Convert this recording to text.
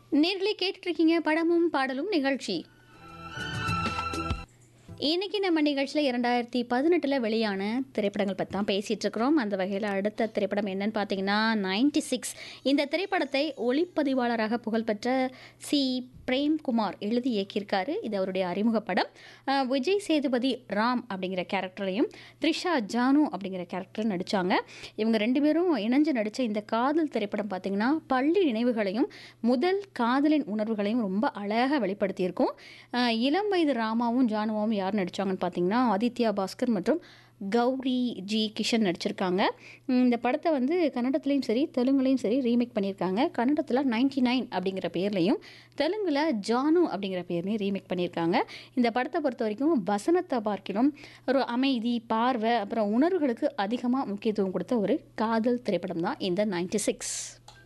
நேர்களே கேட்டுட்டு இருக்கீங்க படமும் பாடலும் நிகழ்ச்சி இன்னைக்கு நம்ம நிகழ்ச்சியில் இரண்டாயிரத்தி பதினெட்டில் வெளியான திரைப்படங்கள் பற்றி தான் பேசிகிட்டு இருக்கிறோம் அந்த வகையில் அடுத்த திரைப்படம் என்னன்னு பார்த்தீங்கன்னா நைன்டி சிக்ஸ் இந்த திரைப்படத்தை ஒளிப்பதிவாளராக புகழ்பெற்ற சி பிரேம்குமார் எழுதி இயக்கியிருக்காரு இது அவருடைய அறிமுக படம் அஹ், விஜய் சேதுபதி ராம் அப்படிங்கிற கேரக்டர்லையும் த்ரிஷா ஜானு அப்படிங்கிற கேரக்டர் நடித்தாங்க இவங்க ரெண்டு பேரும் இணைஞ்சு நடித்த இந்த காதல் திரைப்படம் பார்த்திங்கன்னா பள்ளி நினைவுகளையும் முதல் காதலின் உணர்வுகளையும் ரொம்ப அழகாக வெளிப்படுத்தியிருக்கும் அஹ், இளம் வயது ராமாவும் ஜானுவாவும் யார் நடித்தாங்கன்னு பார்த்தீங்கன்னா ஆதித்யா பாஸ்கர் மற்றும் கௌரி ஜி கிஷன் நடிச்சிருக்காங்க உம், இந்த படத்தை வந்து கன்னடத்துலேயும் சரி தெலுங்குலேயும் சரி ரீமேக் பண்ணியிருக்காங்க கன்னடத்தில் நைன்டி நைன் அப்படிங்கிற பேர்லையும் தெலுங்கில் ஜானு அப்படிங்கிற பேர்லையும் ரீமேக் பண்ணியிருக்காங்க இந்த படத்தை பொறுத்த வரைக்கும் வசனத்தை பார்க்கிலும் ஒரு அமைதி பார்வை அப்புறம் உணர்வுகளுக்கு அதிகமாக முக்கியத்துவம் கொடுத்த ஒரு காதல் திரைப்படம் தான் இந்த நைன்டி சிக்ஸ்